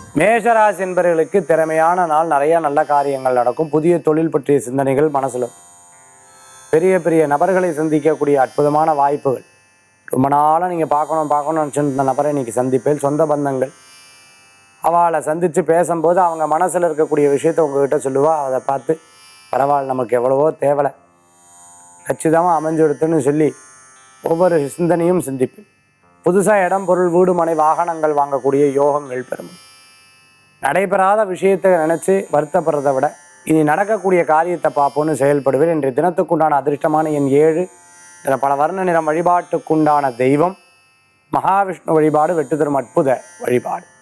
மேஷராசி என்பவர்களுக்கு திறமையான நாள் நிறைய நல்ல காரியங்கள் நடக்கும் புதிய தொழில் பற்றிய சிந்தனைகள் மனசுல பெரிய பெரிய நபர்களை சந்திக்கக்கூடிய அற்புதமான வாய்ப்புகள் ரொம்ப நாளாக நீங்கள் பார்க்கணும் பார்க்கணும்னு நினச்சிருந்த நபரை இன்னைக்கு சந்திப்பேன் சொந்த பந்தங்கள் அவளை சந்தித்து பேசும்போது அவங்க மனசில் இருக்கக்கூடிய விஷயத்தை உங்ககிட்ட சொல்லுவா அதை பார்த்து பரவாயில்ல நமக்கு எவ்வளவோ தேவலை கச்சிதமாக அமைஞ்சுடுத்துன்னு சொல்லி ஒவ்வொரு சிந்தனையும் சிந்திப்பேன் புதுசாக இடம் பொருள் வீடு மனை வாகனங்கள் வாங்கக்கூடிய யோகங்கள் பெறும் நடைபெறாத விஷயத்தை நினச்சி வருத்தப்படுறதை விட இனி நடக்கக்கூடிய காரியத்தை பார்ப்போன்னு செயல்படுவேன் இன்றைய தினத்துக்குண்டான அதிர்ஷ்டமான எண் ஏழு என்ற பல வர்ண நிறம் வழிபாட்டுக்குண்டான தெய்வம் மகாவிஷ்ணு வழிபாடு வெட்டு தரும் அற்புத வழிபாடு